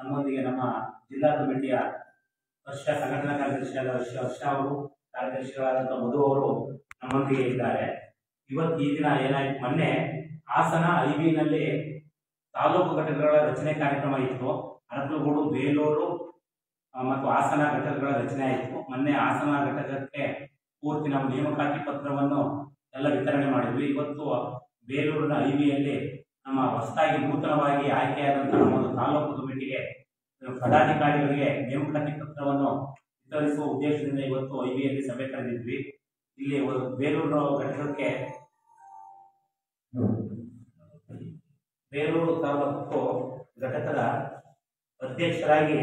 ನಮ್ಮೊಂದಿಗೆ ನಮ್ಮ ಜಿಲ್ಲಾ ಕಮಿಟಿಯ ವರ್ಷ ಸಂಘಟನಾ ಕಾರ್ಯದರ್ಶಿಯಾದ ವರ್ಷ ವರ್ಷ ಅವರು ಕಾರ್ಯದರ್ಶಿಗಳಾದಂಥ ಮಧು ಅವರು ನಮ್ಮೊಂದಿಗೆ ಇದ್ದಾರೆ ಇವತ್ತು ಈ ದಿನ ಏನಾಯ್ತು ಮೊನ್ನೆ ಹಾಸನ ಐ ನಲ್ಲಿ ತಾಲೂಕು ಘಟಕಗಳ ರಚನೆ ಕಾರ್ಯಕ್ರಮ ಇತ್ತು ಅರಕಲಗೂಡು ಬೇಲೂರು ಆ, ಮತ್ತು ಹಾಸನ ಘಟಕಗಳ ರಚನೆ ಆಯಿತು ಮೊನ್ನೆ ಹಾಸನ ಘಟಕಕ್ಕೆ ಪೂರ್ತಿ ನಮ್ಮ ನೇಮಕಾತಿ ಪತ್ರವನ್ನು ಎಲ್ಲ ವಿತರಣೆ ಮಾಡಿದ್ವಿ ಇವತ್ತು ಬೇಲೂರಿನ ಐವಿಯಲ್ಲಿ ನಮ್ಮ ಹೊಸದಾಗಿ ನೂತನವಾಗಿ ಆಯ್ಕೆಯಾದಂಥ ನಮ್ಮೊಂದು ತಾಲೂಕು ಕಮಿಟಿಗೆ ಪದಾಧಿಕಾರಿಗಳಿಗೆ ನೇಮಕಾತಿ ಪತ್ರವನ್ನು ವಿತರಿಸುವ ಉದ್ದೇಶದಿಂದ ಇವತ್ತು ಐವಿಯಲ್ಲಿ ಸಭೆ ಕರೆದಿದ್ವಿ ಇಲ್ಲಿ ಒಂದು ಬೇಲೂರು ಘಟಕಕ್ಕೆ ಬೇಲೂರು ತಾಲೂಕು ಘಟಕದ ಅಧ್ಯಕ್ಷರಾಗಿ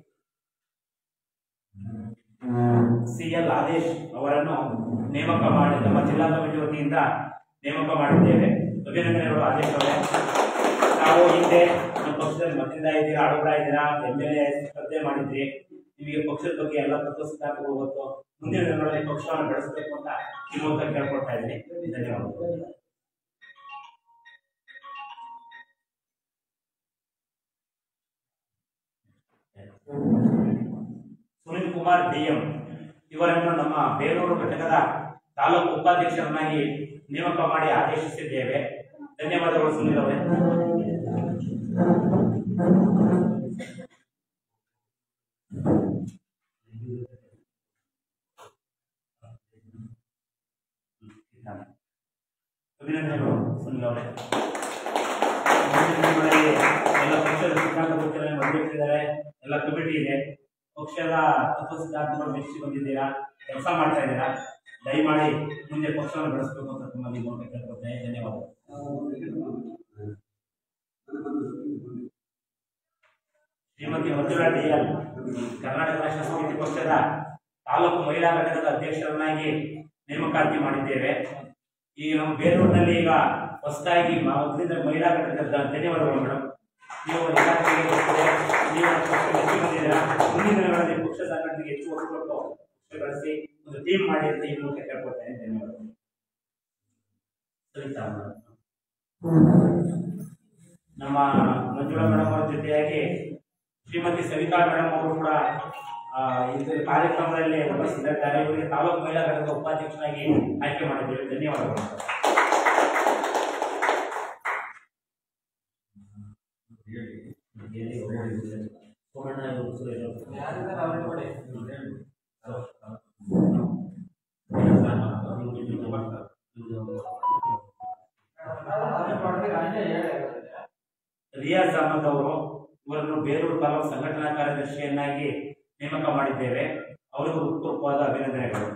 ಸಿ ಎಲ್ ಆದೇಶ್ ಅವರನ್ನು ನೇಮಕ ಮಾಡಿ ನಮ್ಮ ಜಿಲ್ಲಾ ಕಮಿಟಿ ವತಿಯಿಂದ ನೇಮಕ ಮಾಡಿದ್ದೇವೆ ಅಭಿನಂದನೆಗಳು ಆದೇಶ್ ಅವರೇ ನಾವು ಹಿಂದೆ ನಮ್ಮ ಪಕ್ಷದಲ್ಲಿ ಮತ್ತಿಂದ ಇದ್ದೀರಾ ಆಡುಗಳ ಇದ್ದೀರಾ ಎಂ ಎಲ್ ಎ ಸ್ಪರ್ಧೆ ಮಾಡಿದ್ರಿ ನಿಮಗೆ ಪಕ್ಷದ ಬಗ್ಗೆ ಎಲ್ಲ ತತ್ವ ಸಿದ್ಧಾಂತಗಳು ಗೊತ್ತು ಮುಂದಿನ ದಿನಗಳಲ್ಲಿ ಪಕ್ಷವನ್ನು ಬೆಳೆಸಬೇಕು ಅಂತ ಈ ಮೂಲಕ ಕೇಳ್ಕೊಳ್ತಾ ಇದ್ದೀನಿ ಧನ್ಯವಾದಗಳು ಸುನಿಲ್ ಕುಮಾರ್ ಡಿಎಂ ಇವರನ್ನು ನಮ್ಮ ಬೇಲೂರು ಘಟಕದ ತಾಲೂಕು ಉಪಾಧ್ಯಕ್ಷರನ್ನಾಗಿ ನೇಮಕ ಮಾಡಿ ಆದೇಶಿಸಿದ್ದೇವೆ ಧನ್ಯವಾದಗಳು ಸುನಿಲ್ ಅವರೇ ಅಭಿನಂದನೆಗಳು ಸುನಿಲ್ ಅವರೇ ಮುಂದಿನ ದಿನಗಳಲ್ಲಿ ಎಲ್ಲ ಪಕ್ಷದ ಸಿದ್ಧಾಂತ ಗೊತ್ತಿಲ್ಲ ಬಂದಿಟ್ಟಿದ್ದಾರೆ ಎಲ್ಲ ಕಮಿಟಿ ಇದೆ ಪಕ್ಷದ ತತ್ವ ಸಿದ್ಧಾಂತಗಳು ಮೆಚ್ಚಿ ಬಂದಿದ್ದೀರಾ ಕೆಲಸ ಮಾಡ್ತಾ ಇದ್ದೀರಾ ದಯಮಾಡಿ ಮುಂದೆ ಪಕ್ಷವನ್ನು ಬೆಳೆಸಬೇಕು ಅಂತ ತಮ್ಮಲ್ಲಿ ಮೂಲಕ ಕೇಳ್ಕೊಳ್ತೇನೆ ಧನ್ಯವಾದಗಳು ಶ್ರೀಮತಿ ಮಂಜುಳಾ ಡಿ ಎಲ್ ಕರ್ನಾಟಕ ರಾಷ್ಟ್ರ ಸಮಿತಿ ಪಕ್ಷದ ತಾಲೂಕು ಮಹಿಳಾ ಘಟಕದ ಅಧ್ಯಕ್ಷರನ್ನಾಗಿ ನೇಮಕಾತಿ ಮಾಡಿದ್ದೇವೆ ಈಗ ನಮ್ಮ ಬೇಲೂರಿನಲ್ಲಿ ಈಗ ಹೊಸದಾಗಿ ಮೊದಲಿಂದ ಮಹಿಳಾ ಘಟಕದ ಧನ್ಯವಾದಗಳು ಮೇಡಮ್ ನೀವು ಇಲಾಖೆಗೆ ಗೊತ್ತಿದೆ, ನೀವು ನಮ್ಮ ಪಕ್ಷಕ್ಕೆ ಹೆಚ್ಚು ಬಂದಿದ್ದೀರಾ ಮುಂದಿನ ದಿನಗಳಲ್ಲಿ ಪಕ್ಷ ಸಂಘಟನೆಗೆ ಹೆಚ್ಚು ಒತ್ತು ಕೊಟ್ಟು ಪಕ್ಷ ಬೆಳೆಸಿ ಒಂದು ಟೀಮ್ ಮಾಡಿ ಅಂತ ಈ ಮೂಲಕ ಕೇಳ್ಕೊಳ್ತೇನೆ ಧನ್ಯವಾದಗಳು ಸರಿತಾ ಮೇಡಮ್ ನಮ್ಮ ಮಂಜುಳಾ ಮೇಡಮ್ ಅವರ ಜೊತೆಯಾಗಿ ಶ್ರೀಮತಿ ಸವಿತಾ ಮೇಡಮ್ ಅವರು ಕೂಡ ಆ, ಇದು ಕಾರ್ಯಕ್ರಮದಲ್ಲಿ ಉಪಸ್ಥಿತರಿದ್ದಾರೆ ಇವರಿಗೆ ತಾಲೂಕು ಮಹಿಳಾ ಘಟಕದ ಉಪಾಧ್ಯಕ್ಷರಾಗಿ ಆಯ್ಕೆ ಮಾಡಿದ್ದೇವೆ ಧನ್ಯವಾದಗಳು ಸೋಮಣ್ಣ ಇವರು ಸುರೇಶ್ ಅವರು. ರಿಯಾಜ್ ಅಹಮದ್ ಅವರು ಇವರನ್ನು ಬೇಲೂರು ತಾಲೂಕು ಸಂಘಟನಾ ಕಾರ್ಯದರ್ಶಿಯನ್ನಾಗಿ ನೇಮಕ ಮಾಡಿದ್ದೇವೆ ಅವರಿಗೂ ಹೃತ್ಪೂರ್ವಕವಾದ ಅಭಿನಂದನೆಗಳು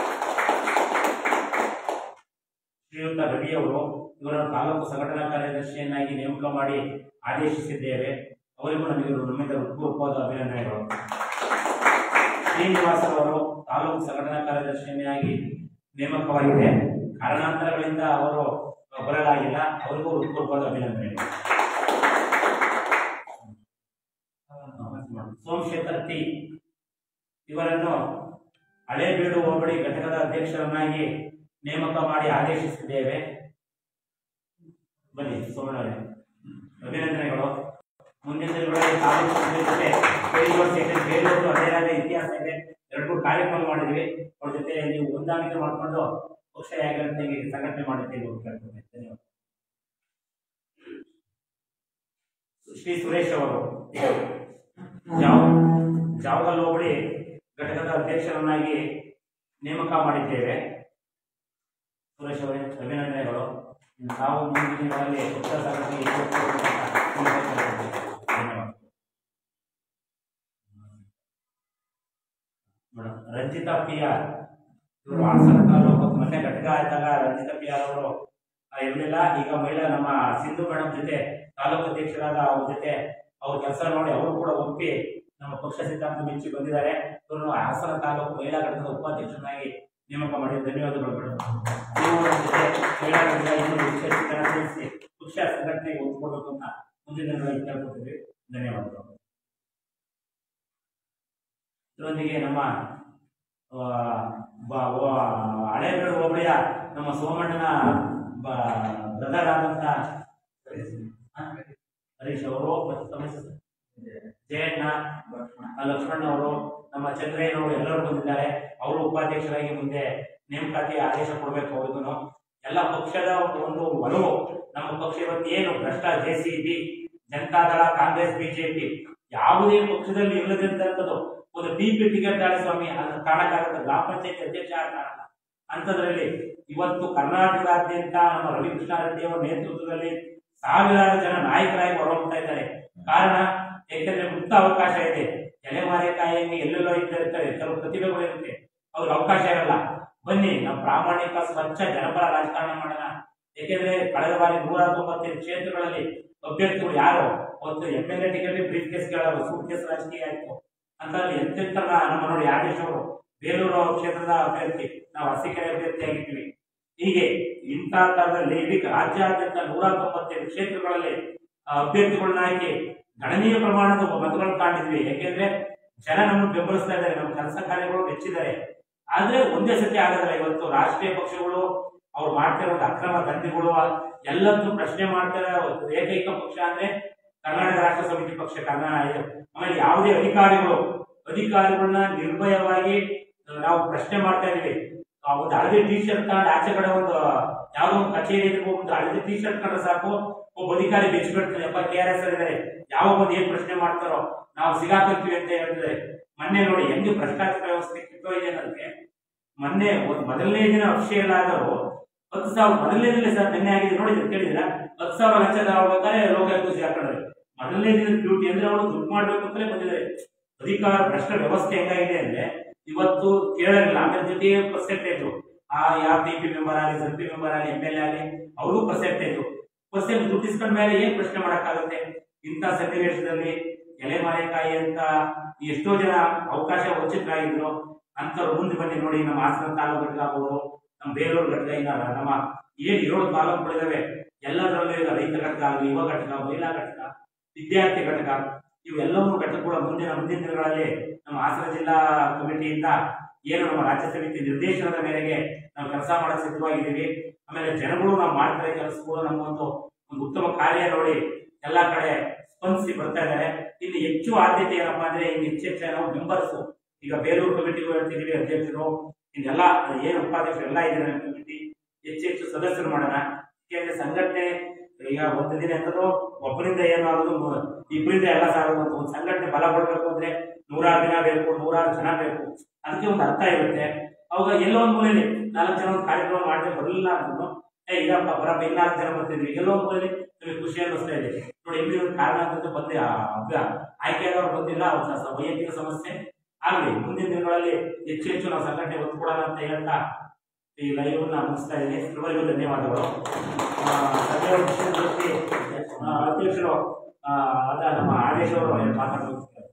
ಶ್ರೀಯುತ ರವಿ ಅವರು ಇವರನ್ನು ತಾಲೂಕು ಸಂಘಟನಾ ಕಾರ್ಯದರ್ಶಿಯನ್ನಾಗಿ ನೇಮಕ ಮಾಡಿ ಆದೇಶಿಸಿದ್ದೇವೆ ಅವರಿಗೂ ನಮಗೆ ನಮ್ಮಿಂದ ಹೃತ್ಪೂರ್ವಕವಾದ ಅಭಿನಂದನೆಗಳು ಶ್ರೀನಿವಾಸ್ ಅವರು ತಾಲೂಕು ಸಂಘಟನಾ ಕಾರ್ಯದರ್ಶಿಯನ್ನಾಗಿ ನೇಮಕವಾಗಿದೆ ಕಾರಣಾಂತರಗಳಿಂದ ಅವರು ಬರಲಾಗಿಲ್ಲ ಅವರಿಗೂ ಹೃತ್ಪೂರ್ವಕವಾದ ಅಭಿನಂದನೆಗಳು ಸೋಮಶೇಖರ್ ಟಿ ಇವರನ್ನು ಹಳೇಬೀಡು ಹೋಬಳಿ ಘಟಕದ ಅಧ್ಯಕ್ಷರನ್ನಾಗಿ ನೇಮಕ ಮಾಡಿ ಆದೇಶಿಸಿದ್ದೇವೆ ಬನ್ನಿ ಸೋಮಣ್ಣವರೇ ಅಭಿನಂದನೆಗಳು ಮುಂದಿನ ದಿನಗಳಲ್ಲಿ ತಾಲೂಕು ಸಭೆ ಜೊತೆ ಬೇಲೂರು ಸೇರಿ ಬೇಲೂರು ಅದೇ ಆದ ಇತಿಹಾಸ ಇದೆ ಎರಡು ಮೂರು ಕಾರ್ಯಕ್ರಮ ಮಾಡಿದ್ವಿ ಅವ್ರ ಜೊತೆ ನೀವು ಹೊಂದಾಣಿಕೆ ಮಾಡಿಕೊಂಡು ಪಕ್ಷ ಹೇಗಿರುತ್ತೆ ಹೀಗೆ ಸಂಘಟನೆ ಮಾಡಿದ್ದೀವಿ ಅಂತ ಕೇಳ್ಕೊಳ್ತೇನೆ ಧನ್ಯವಾದ ಶ್ರೀ ಸುರೇಶ್ ಅವರು ಜಾವ್ ಜಾವಗಲ್ ಹೋಬಳಿ ಘಟಕದ ಅಧ್ಯಕ್ಷರನ್ನಾಗಿ ನೇಮಕ ಮಾಡಿದ್ದೇವೆ ಸುರೇಶ್ ಅವರೇ ಅಭಿನಂದನೆಗಳು ನಾವು ಮುಂದಿನ ದಿನಗಳಲ್ಲಿ ಪಕ್ಷ ಸಂಘಟನೆಗೆ ಹೆಚ್ಚು ಒತ್ತು ಕೊಡಬೇಕು ಅಂತ ಧನ್ಯವಾದ ಮೇಡಮ್ ರಂಜಿತಾ ಪಿ ಆರ್ ಇವರು ಹಾಸನ ತಾಲೂಕು ಮೊನ್ನೆ ಘಟಕ ಆಯ್ತಾಗ ರಂಜಿತಾ ಪಿ ಆರ್ ಅವರು ಆ, ಇರ್ಲಿಲ್ಲ ಈಗ ಮಹಿಳಾ ನಮ್ಮ ಸಿಂಧು ಮೇಡಮ್ ಜೊತೆ ತಾಲೂಕು ಅಧ್ಯಕ್ಷರಾದ ಅವ್ರ ಜೊತೆ ಅವ್ರ ಕೆಲಸ ನೋಡಿ ಅವರು ಕೂಡ ಒಪ್ಪಿ ನಮ್ಮ ಪಕ್ಷ ಸಿದ್ಧಾಂತ ಮೆಚ್ಚಿ ಬಂದಿದ್ದಾರೆ ಇವ್ರನ್ನು ಹಾಸನ ತಾಲೂಕು ಮಹಿಳಾ ಘಟಕದ ಉಪಾಧ್ಯಕ್ಷರನ್ನಾಗಿ ನೇಮಕ ಮಾಡಿ ಧನ್ಯವಾದಗಳು ಮೇಡಮ್ ನೀವು ನಮ್ಮ ಜೊತೆ ಮಹಿಳಾ ಘಟಕ ಇನ್ನೂ ಹೆಚ್ಚು ಜನ ಸೇರಿಸಿ ಪಕ್ಷ ಸಂಘಟನೆಗೆ ಒತ್ತು ಕೊಡಬೇಕು ಅಂತ ಮುಂದಿನ ದಿನಗಳಲ್ಲಿ ಕೇಳ್ಕೊತೀವಿ ಧನ್ಯವಾದಗಳು ಇದರೊಂದಿಗೆ ನಮ್ಮ ಆ, ಬ- ವ- ಹಳೇಬೀಡು ಹೋಬಳಿಯ ನಮ್ಮ ಸೋಮಣ್ಣನ ಬ್ರದರ್ ಆದಂತ ಹರೀಶ್ ಅವರು ಮತ್ತು ತಮ್ಮ ಹೆಸರು? ಜಯಣ್ಣ ಆ, ಲಕ್ಷ್ಮಣ್ ಅವರು ನಮ್ಮ ಚಂದ್ರಯ್ಯನವರು ಎಲ್ಲರೂ ಬಂದಿದ್ದಾರೆ ಅವರು ಉಪಾಧ್ಯಕ್ಷರಾಗಿ ಮುಂದೆ ನೇಮಕಾತಿ ಆದೇಶ ಕೊಡಬೇಕು ಅವ್ರಿಗೂ ಎಲ್ಲ ಪಕ್ಷದ ಒಂದು ಒಲವು ನಮ್ಮ ಪಕ್ಷ ಇವತ್ತು ಏನು ಭ್ರಷ್ಟ J C B Janata Dal Congress BJP ಯಾವುದೇ ಪಕ್ಷದಲ್ಲಿ ಇಲ್ಲದಿದ್ದಂಥದ್ದು ಒಂದು ಟಿ ಪಿ ಟಿಕೆಟ್ ದಾಳಿ ಸ್ವಾಮಿ ಅದನ್ನ ಕಾರಣಕ್ಕಾಗತ್ತೆ ಗ್ರಾಮ ಪಂಚಾಯತಿ ಅಧ್ಯಕ್ಷ ಆದ ಕಾರಣ ಅಂಥದ್ರಲ್ಲಿ ಇವತ್ತು ಕರ್ನಾಟಕದಾದ್ಯಂತ ನಮ್ಮ ರವಿಕೃಷ್ಣ ರೆಡ್ಡಿ ಅವರ ನೇತೃತ್ವದಲ್ಲಿ ಸಾವಿರಾರು ಜನ ನಾಯಕರಾಗಿ ಹೊರಹೋಗ್ತಾ ಇದ್ದಾರೆ ಕಾರಣ ಯಾಕೆಂದ್ರೆ ಮುಕ್ತ ಅವಕಾಶ ಇದೆ ಎಲೆಮಾರೆಕಾಯಿಗೆ ಎಲ್ಲೆಲ್ಲೋ ಇರ್ತಾರೆ ಕೆಲವು ಪ್ರತಿಭೆಗಳು ಇರುತ್ತೆ ಅವ್ರಿಗೆ ಅವಕಾಶ ಇರಲ್ಲ ಬನ್ನಿ ನಾವು ಪ್ರಾಮಾಣಿಕ ಸ್ವಚ್ಛ ಜನಪರ ರಾಜಕಾರಣ ಮಾಡೋಣ ಏಕೆಂದ್ರೆ ಕಳೆದ ಬಾರಿ ನೂರ ತೊಂಬತ್ತೈದು ಕ್ಷೇತ್ರಗಳಲ್ಲಿ ಅಭ್ಯರ್ಥಿಗಳು ಯಾರು ಒಂದು M L A ticket briefcase ಕೇಳೋರು ಸೂಟ್ ಕೇಸ್ ರಾಜಕೀಯ ಆಯ್ತು ಅಂತಲ್ಲಿ ಎಂತೆಂತ ನಮ್ಮ ನೋಡಿ ಆದೇಶ್ ಅವರು ಬೇಲೂರು ಕ್ಷೇತ್ರದ ಅಭ್ಯರ್ಥಿ ನಾವು ಅರಸೀಕೆರೆ ಅಭ್ಯರ್ಥಿ ಆಗಿದ್ವಿ ಹೀಗೆ ಇಂಥ ತರದಲ್ಲಿ ಇಡೀ ರಾಜ್ಯಾದ್ಯಂತ ನೂರ ತೊಂಬತ್ತೈದು ಕ್ಷೇತ್ರಗಳಲ್ಲಿ ಆ, ಅಭ್ಯರ್ಥಿಗಳನ್ನ ಆಯ್ಕೆ ಗಣನೀಯ ಪ್ರಮಾಣದ ಮತಗಳನ್ನು ಕಾಣಿದ್ವಿ ಯಾಕೆಂದ್ರೆ ಜನ ನಮ್ಮನ್ನು ಬೆಂಬಲಿಸ್ತಾ ಇದ್ದಾರೆ ನಮ್ಮ ಕೆಲಸ ಕಾರ್ಯಗಳು ಮೆಚ್ಚಿದ್ದಾರೆ ಆದ್ರೆ ಒಂದೇ ಸತಿ ಆಗೋದಿಲ್ಲ ಇವತ್ತು ರಾಷ್ಟ್ರೀಯ ಪಕ್ಷಗಳು ಅವ್ರು ಮಾಡ್ತಿರೋ ಅಕ್ರಮ ದಂಧೆಗಳು ಎಲ್ಲದನ್ನು ಪ್ರಶ್ನೆ ಮಾಡ್ತಾರೆ ಏಕೈಕ ಪಕ್ಷ ಅಂದ್ರೆ ಕರ್ನಾಟಕ ರಾಷ್ಟ್ರ ಸಮಿತಿ ಪಕ್ಷ ಕರ್ನಾಟಕ ಆಮೇಲೆ ಯಾವುದೇ ಅಧಿಕಾರಿಗಳು ಅಧಿಕಾರಿಗಳನ್ನ ನಿರ್ಭಯವಾಗಿ ನಾವು ಪ್ರಶ್ನೆ ಮಾಡ್ತಾ ಇದೀವಿ ಆ ಒಂದು ಹಳದಿ ಟಿ ಶರ್ಟ್ ತಗೊಂಡು ಆಚೆ ಕಡೆ ಒಂದು ಯಾವುದೋ ಒಂದು ಕಚೇರಿ ಎದುರು ಒಂದು ಹಳದಿ ಟಿ ಶರ್ಟ್ ಕಂಡ್ರೆ ಸಾಕು ಒಬ್ಬ ಅಧಿಕಾರಿ ಬೆಚ್ಚಿಬಿಡ್ತಾನೆ ಅಪ್ಪ ಕೆ ಆರ್ ಎಸ್ ಇದ್ದಾರೆ ಯಾವ ಬಂದು ಏನ್ ಪ್ರಶ್ನೆ ಮಾಡ್ತಾರೋ ನಾವು ಸಿಗಾಕತ್ತೀವಿ ಅಂತ ಹೇಳ್ತಿದ್ದಾರೆ ಮೊನ್ನೆ ನೋಡಿ ಹೆಂಗೆ ಭ್ರಷ್ಟಾಚಾರ ವ್ಯವಸ್ಥೆ ಕಿತ್ತೋಗಿದೆ ಅನ್ನೋದಕ್ಕೆ ಮೊನ್ನೆ ಒಂದು ಮೊದಲನೇ ದಿನ ಅಫಿಷಿಯಲ್ ಆದರು ಹತ್ತು ಸಾವಿರ ಮೊದಲನೇ ದಿನ ಸರ್ ನಿನ್ನೆ ಆಗಿದೆ ನೋಡಿದ್ರೆ ಕೇಳಿದ್ರ ಹತ್ತು ಸಾವಿರ ಲಕ್ಷ ತಗೊಳ್ಬೇಕಾದ್ರೆ ಲೋಕಾಯುಕ್ತ ಹಾಕೊಂಡ್ರೆ ಮೊದಲನೇ ದಿನದ ಡ್ಯೂಟಿ ಅಂದ್ರೆ ಅವರು ದುಡ್ಡು ಮಾಡ್ಬೇಕು ಅಂತಲೇ ಬಂದಿದ್ದಾರೆ ಅಧಿಕಾರ ಭ್ರಷ್ಟ ವ್ಯವಸ್ಥೆ ಹೆಂಗಾಗಿದೆ ಅಂದ್ರೆ ಇವತ್ತು ಕೇಳಲಿಲ್ಲ ಆಮೇಲೆ ಜೊತೆಗೆ ಪರ್ಸೆಂಟೇಜ್ ಆ ಯಾವ ಪಿ ಪಿ ಮೆಂಬರ್ ಆಗಲಿ ಸರ್ ಪಿ ಮೆಂಬರ್ ಆಗಲಿ ಎಂ ಎಲ್ ಎ ಆಗಲಿ ಅವ್ರಿಗೂ ಪರ್ಸೆಂಟೇಜ್ ಪರ್ಸೆಂಟ್ ದುಡ್ಡು ಇಸ್ಕೊಂಡ ಮೇಲೆ ಏನ್ ಪ್ರಶ್ನೆ ಮಾಡಕ್ಕಾಗುತ್ತೆ ಇಂಥ ಸನ್ನಿವೇಶದಲ್ಲಿ ಎಲೆ ಮಾರೇಕಾಯಿ ಅಂತ ಎಷ್ಟೋ ಜನ ಅವಕಾಶ ವಂಚಿತರಾಗಿದ್ರು ಅಂತವ್ರು ಮುಂದೆ ಬನ್ನಿ ನೋಡಿ ನಮ್ಮ ಹಾಸನ ತಾಲೂಕು ಘಟಕ ಆಗ್ಬೋದು ನಮ್ಮ ಬೇಲೂರು ಘಟಕ ಇನ್ನ ನಮ್ಮ ಏನ್ ಏಳು ತಾಲೂಕುಗಳಿದಾವೆ ಎಲ್ಲದರಲ್ಲೂ ಈಗ ರೈತ ಘಟಕ ಆಗಲಿ ಯುವ ಘಟಕ ಮಹಿಳಾ ಘಟಕ ವಿದ್ಯಾರ್ಥಿ ಘಟಕ ಇವೆಲ್ಲವೂ ಘಟಕಗಳು ಮುಂದಿನ ಮುಂದಿನ ದಿನಗಳಲ್ಲಿ ನಮ್ಮ ಹಾಸನ ಜಿಲ್ಲಾ ಕಮಿಟಿಯಿಂದ ಏನು ನಮ್ಮ ರಾಜ್ಯ ಸಮಿತಿ ನಿರ್ದೇಶನದ ಮೇರೆಗೆ ನಾವು ಕೆಲಸ ಮಾಡಕ್ ಸಿದ್ಧವಾಗಿದ್ದೀವಿ ಆಮೇಲೆ ಜನಗಳು ನಾವು ಮಾಡ್ತಾರೆ ಕೆಲಸಗಳು ನಮ್ಮ ಒಂದು ಒಂದು ಉತ್ತಮ ಕಾರ್ಯ ನೋಡಿ ಎಲ್ಲಾ ಕಡೆ ಸ್ಪಂದಿಸಿ ಬರ್ತಾ ಇದ್ದಾರೆ ಇನ್ನು ಹೆಚ್ಚು ಆದ್ಯತೆ ಏನಪ್ಪಾ ಅಂದ್ರೆ ಇನ್ನು ಹೆಚ್ಚು ಹೆಚ್ಚು ನಾವು ಮೆಂಬರ್ಸ್ ಈಗ ಬೇಲೂರು ಕಮಿಟಿಗೂ ಹೇಳ್ತಿದೀವಿ ಅಧ್ಯಕ್ಷರು ಇನ್ನೆಲ್ಲ ಏನು ಉಪಾಧ್ಯಕ್ಷರು ಎಲ್ಲ ಇದ್ದಾರೆ ನಮ್ಮ ಕಮಿಟಿ ಹೆಚ್ಚು ಹೆಚ್ಚು ಸದಸ್ಯರು ಮಾಡೋಣ ಯಾಕೆಂದ್ರೆ ಸಂಘಟನೆ ಈಗ ಒಂದು ದಿನ ಎಂತದೋ ಒಬ್ಬರಿಂದ ಏನು ಆಗೋದು ಮು- ಇಬ್ಬರಿಂದ ಎಲ್ಲ ಸಾಗೋದು ಅಂತ ಒಂದು ಸಂಘಟನೆ ಬಲಗೊಳ್ಬೇಕು ಅಂದ್ರೆ ನೂರಾರು ದಿನ ಬೇಕು ನೂರಾರು ಜನ ಬೇಕು ಅದಕ್ಕೆ ಒಂದು ಅರ್ಥ ಇರುತ್ತೆ ಅವಾಗ ಎಲ್ಲೋ ಒಂದು ಮೂಲೆಯಲ್ಲಿ ನಾಲ್ಕು ಜನ ಒಂದು ಕಾರ್ಯಕ್ರಮ ಮಾಡಿದ್ರೆ ಬರಲಿಲ್ಲ ಅಂದ್ರೂ ಏ ಇದಪ್ಪ ಬರಪ್ಪ ಇಲ್ಲಿ ನಾಲ್ಕು ಜನ ಬರ್ತಿದ್ವಿ ಎಲ್ಲೋ ಒಂದು ಮೂಲೆಯಲ್ಲಿ ನಿಮಗೆ ಖುಷಿ ಅನ್ನಿಸ್ತಾ ಇದೆ ನೋಡಿ ಇಲ್ಲಿ ಒಂದು ಕಾರಣ ಅಂತ ಬಂದೆ ಆಯ್ಕೆಯಾದವ್ರು ಬಂದಿಲ್ಲ ಅವ್ರ ಸ- ಸ- ವೈಯಕ್ತಿಕ ಸಮಸ್ಯೆ ಆಗ್ಲಿ ಮುಂದಿನ ದಿನಗಳಲ್ಲಿ ಹೆಚ್ಚು ಹೆಚ್ಚು ನಾವು ಸಂಘಟನೆ ಒತ್ತು ಕೊಡೋಣ ಅಂತ ಹೇಳ್ತಾ ಈ ಲೈವ್ ನ ಮುಗಿಸ್ತಾ ಇದ್ದೀನಿ ಎಲ್ಲರಿಗೂ ಧನ್ಯವಾದಗಳು ಆ, ಸದ್ಯ ವಿಷಯದ ಜೊತೆ ಆ, ಅಧ್ಯಕ್ಷರು ಆ, ಅದ ನಮ್ಮ ಆದೇಶ್ ಅವರು ಮಾತಾಡ್ತಾರೆ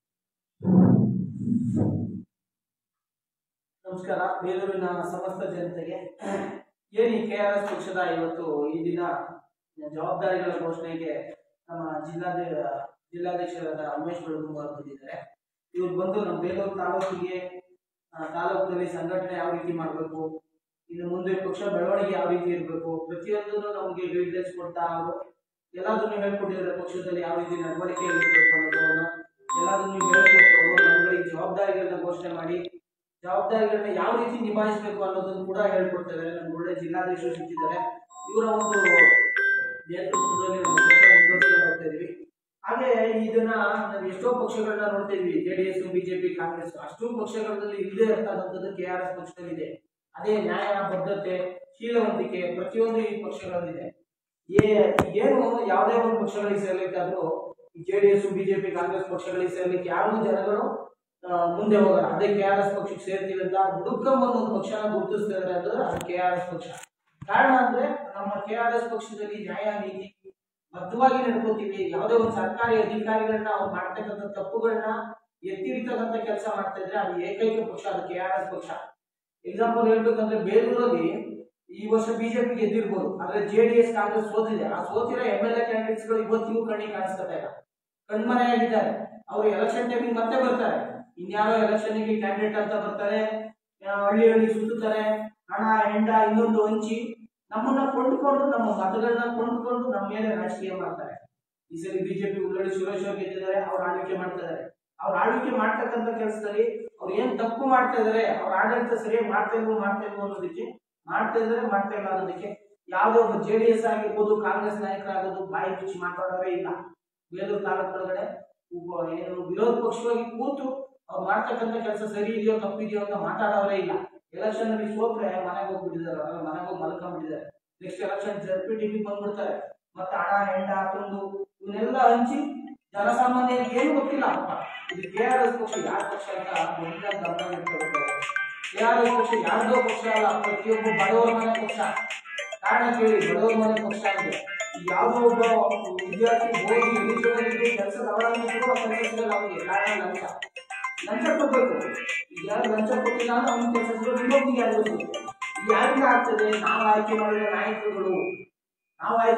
ನಮಸ್ಕಾರ ಬೇಲೂರಿನ ಸಮಸ್ತ ಜನತೆಗೆ ಏನು ಕೆ ಆರ್ ಎಸ್ ಪಕ್ಷದ ಇವತ್ತು ಈ ದಿನ ಜವಾಬ್ದಾರಿಗಳ ಘೋಷಣೆಗೆ ನಮ್ಮ ಜಿಲ್ಲಾಧ ಜಿಲ್ಲಾಧ್ಯಕ್ಷರಾದ ಉಮೇಶ್ ಬೆಳಗುಂಬ ಅವರು ಬಂದಿದ್ದಾರೆ ಇವ್ರು ಬಂದು ನಮ್ಮ ಬೇಲೂರು ತಾಲೂಕಿಗೆ ಆ, ತಾಲೂಕಿನಲ್ಲಿ ಸಂಘಟನೆ ಯಾವ ರೀತಿ ಮಾಡಬೇಕು ಇನ್ನು ಮುಂದೆ ಪಕ್ಷ ಬೆಳವಣಿಗೆ ಯಾವ ರೀತಿ ಇರಬೇಕು ಪ್ರತಿಯೊಂದನ್ನು ನಮಗೆ ಗೈಡ್ಲೈನ್ಸ್ ಕೊಡ್ತಾ ಅವರು ಎಲ್ಲದನ್ನು ಹೇಳ್ಕೊಟ್ಟಿದ್ದಾರೆ ಪಕ್ಷದಲ್ಲಿ ಯಾವ ರೀತಿ ನಡವಳಿಕೆ ಇರಬೇಕು ಅನ್ನೋದನ್ನ ಎಲ್ಲದನ್ನು ಹೇಳ್ಕೊಟ್ಟು ಅವರು ನಮ್ಗಳಿಗೆ ಜವಾಬ್ದಾರಿಗಳನ್ನ ಘೋಷಣೆ ಮಾಡಿ ಜವಾಬ್ದಾರಿಗಳನ್ನ ಯಾವ ರೀತಿ ನಿಭಾಯಿಸಬೇಕು ಅನ್ನೋದನ್ನು ಕೂಡ ಹೇಳ್ಕೊಡ್ತಾ ಇದ್ದಾರೆ ನಮ್ಗೆ ಒಳ್ಳೆ ಜಿಲ್ಲಾಧೀಶರು ಸಿಕ್ಕಿದ್ದಾರೆ ಇವರ ಒಂದು ನೇತೃತ್ವದಲ್ಲಿ ನಾವು ಕೆಲಸ ಮುಂದುವರಿಸ್ಕೊಂಡು ಹೋಗ್ತಾ ಇದೀವಿ ಹಾಗೆ ಇದನ್ನ ನಾವು ಎಷ್ಟೋ ಪಕ್ಷಗಳನ್ನ ನೋಡ್ತಾ ಇದ್ವಿ J D S BJP Congress ಅಷ್ಟು ಪಕ್ಷಗಳಲ್ಲಿ ಇಲ್ಲದೆ ಇರ್ತಕ್ಕಂಥದ್ದು ಕೆ ಆರ್ ಎಸ್ ಪಕ್ಷದಲ್ಲಿದೆ ಅದೇ ನ್ಯಾಯ ಬದ್ಧತೆ ಶೀಲವಂತಿಕೆ ಪ್ರತಿಯೊಂದು ಈ ಪಕ್ಷಗಳಲ್ಲಿದೆ ಏ- ಏನು ಯಾವುದೇ ಒಂದು ಪಕ್ಷಗಳಿಗೆ ಸೇರ್ಲಿಕ್ಕಾದ್ರೂ J D S BJP Congress ಪಕ್ಷಗಳಿಗೆ ಸೇರ್ಲಿಕ್ಕೆ ಯಾರು ಜನಗಳು ಆ, ಮುಂದೆ ಹೋಗಲ್ಲ ಅದೇ ಕೆ ಆರ್ ಎಸ್ ಪಕ್ಷಕ್ಕೆ ಸೇರ್ತೀವಿ ಅಂತ ಹುಡುಕೊಂಬಂದು ಒಂದು ಪಕ್ಷನ ಗುರುತಿಸ್ತಾ ಇದ್ದಾರೆ ಅಂದ್ರೆ ಅದು ಕೆ ಆರ್ ಎಸ್ ಪಕ್ಷ ಕಾರಣ ಅಂದ್ರೆ ನಮ್ಮ ಕೆ ಆರ್ ಎಸ್ ಪಕ್ಷದಲ್ಲಿ ನ್ಯಾಯ ನೀತಿ ಬದ್ಧವಾಗಿ ನಡ್ಕೋತೀವಿ ಯಾವುದೇ ಒಂದು ಸರ್ಕಾರಿ ಅಧಿಕಾರಿಗಳನ್ನ ಅವ್ರು ಮಾಡ್ತಕ್ಕಂಥ ತಪ್ಪುಗಳನ್ನ ಎತ್ತಿ ಹಿಡಿತಕ್ಕಂಥ ಕೆಲಸ ಮಾಡ್ತಾ ಇದ್ರೆ ಅದು ಏಕೈಕ ಪಕ್ಷ ಅದು ಕೆ ಆರ್ ಎಸ್ ಪಕ್ಷ ಎಕ್ಸಾಂಪಲ್ ಹೇಳ್ಬೇಕಂದ್ರೆ ಬೇಲೂರಲ್ಲಿ ಈ ವರ್ಷ ಬಿಜೆಪಿ ಗೆದ್ದಿರ್ಬೋದು ಆದ್ರೆ ಜೆ ಡಿ ಎಸ್ ಕಾಂಗ್ರೆಸ್ ಸೋತಿದೆ ಆ ಸೋತಿರೋ ಎಂ ಎಲ್ ಎ ಕ್ಯಾಂಡಿಡೇಟ್ಸ್ ಗಳು ಇವತ್ತಿಗೂ ಕಣ್ಣಿಗೆ ಕಾಣಿಸ್ಕೊತಾ ಇಲ್ಲ ಕಣ್ಮರೆಯಾಗಿದ್ದಾರೆ ಅವರು ಎಲೆಕ್ಷನ್ ಟೈಮಿಗೆ ಮತ್ತೆ ಬರ್ತಾರೆ ಇನ್ಯಾರೋ ಎಲೆಕ್ಷನ್ ಗೆ ಕ್ಯಾಂಡಿಡೇಟ್ ಅಂತ ಬರ್ತಾರೆ ಆ, ಹಳ್ಳಿ ಹಳ್ಳಿ ಸುತ್ತುತ್ತಾರೆ ಹಣ ಹೆಂಡ ಇನ್ನೊಂದು ಹಂಚಿ ನಮ್ಮನ್ನ ಕೊಂಡುಕೊಂಡು ನಮ್ಮ ಮತಗಳನ್ನ ಕೊಂಡುಕೊಂಡು ನಮ್ಮ ಮೇಲೆ ರಾಜಕೀಯ ಮಾಡ್ತಾರೆ ಈ ಸರಿ ಬಿಜೆಪಿ ಉಳ್ಳಾಡಿ ಸುರೇಶ್ ಅವ್ರು ಗೆದ್ದಿದ್ದಾರೆ ಅವ್ರು ಆಳ್ವಿಕೆ ಮಾಡ್ತಾ ಇದ್ದಾರೆ ಅವ್ರು ಆಳ್ವಿಕೆ ಮಾಡ್ತಕ್ಕಂಥ ಕೆಲಸದಲ್ಲಿ ಅವ್ರು ಏನ್ ತಪ್ಪು ಮಾಡ್ತಾ ಇದಾರೆ ಅವ್ರ ಆಡಳಿತ ಸರಿಯಾಗಿ ಮಾಡ್ತಾ ಇಲ್ವೋ ಮಾಡ್ತಾ ಇಲ್ವೋ ಅನ್ನೋದಕ್ಕೆ ಮಾಡ್ತಾ ಇದಾರೆ ಮಾಡ್ತಾ ಇಲ್ಲ ಅನ್ನೋದಕ್ಕೆ ಯಾವುದೇ ಒಬ್ಬ ಜೆ ಡಿ ಎಸ್ ಆಗಿರ್ಬೋದು ಕಾಂಗ್ರೆಸ್ ನಾಯಕರಾಗೋದು ಬಾಯಿ ಮುಚ್ಚಿ ಮಾತಾಡೋರೇ ಇಲ್ಲ ಬೇಲೂರು ತಾಲೂಕು ಒಳಗಡೆ ಒಬ್ಬ ಏನು ವಿರೋಧ ಪಕ್ಷವಾಗಿ ಕೂತು ಅವ್ರು ಮಾಡ್ತಕ್ಕಂಥ ಕೆಲಸ ಸರಿ ಇದೆಯೋ ತಪ್ಪಿದೆಯೋ ಅಂತ ಮಾತಾಡೋರೇ ಇಲ್ಲ ಎಲೆಕ್ಷನ್ ಅಲ್ಲಿ ಸೋತ್ರೆ ಮನೆಗೆ ಹೋಗ್ಬಿಟ್ಟಿದ್ದಾರೆ ಅವರೆಲ್ಲ ಮನೆಗೆ ಹೋಗಿ ಮಲ್ಕೊಂಡ್ಬಿಟ್ಟಿದ್ದಾರೆ ನೆಕ್ಸ್ಟ್ ಎಲೆಕ್ಷನ್ ಜಡ್ಪಿ ಟಿವಿ ಬಂದ್ಬಿಡ್ತಾರೆ ಮತ್ತೆ ಹಣ ಹೆಂಡ ತುಂಡು ಇವನ್ನೆಲ್ಲ ಹಂಚಿ ಜನಸಾಮಾನ್ಯರಿಗೆ ಏನು ಗೊತ್ತಿಲ್ಲ ಅಪ್ಪ ಇದು ಕೆ ಆರ್ ಎಸ್ ಪಕ್ಷ ಯಾರ ಪಕ್ಷ ಅಂತ ಮೊದಲ ಗಮನ ಇಟ್ಕೋಬೇಕಾಗುತ್ತೆ ಕೆ ಆರ್ ಎಸ್ ಪಕ್ಷ ಯಾರ್ದೋ ಪಕ್ಷ ಅಲ್ಲ ಪ್ರತಿಯೊಬ್ಬ ಬಡವರ ಮನೆ ಪಕ್ಷ ಕಾರಣ ಕೇಳಿ ಬಡವರ ಮನೆ ಪಕ್ಷ ಅಂದ್ರೆ ಈಗ ಯಾವುದೋ ಒಬ್ಬ ವಿದ್ಯಾರ್ಥಿ ಹೋಗಿ ನಿಜವಾಗಿ ಕೆಲಸದ ಅವಲಂಬಿಸಿದ್ರು ಆ ಕೆಲಸ ಸಿಗಲ್ಲ ಅವನಿಗೆ ಕಾರಣ ಲಂಚ ಲಂಚ ಕೊಡ್ಬೇಕು ಈಗ ಯಾರು ಲಂಚ ಕೊಟ್ಟಿಲ್ಲ ಅಂದ್ರೆ ಅವ್ನ ಕೆಲಸ ಸಿಗೋದು ಇನ್ನೊಬ್ನಿಗೆ ಯಾರಿಗೂ ಸಿಗುತ್ತೆ ಇದು ಯಾರಿಂದ ಆಗ್ತದೆ ನಾವು ಆಯ್ಕೆ ಮಾಡಿದ ನಾಯಕರುಗಳು ನಾವು ಆಯ್ಕೆ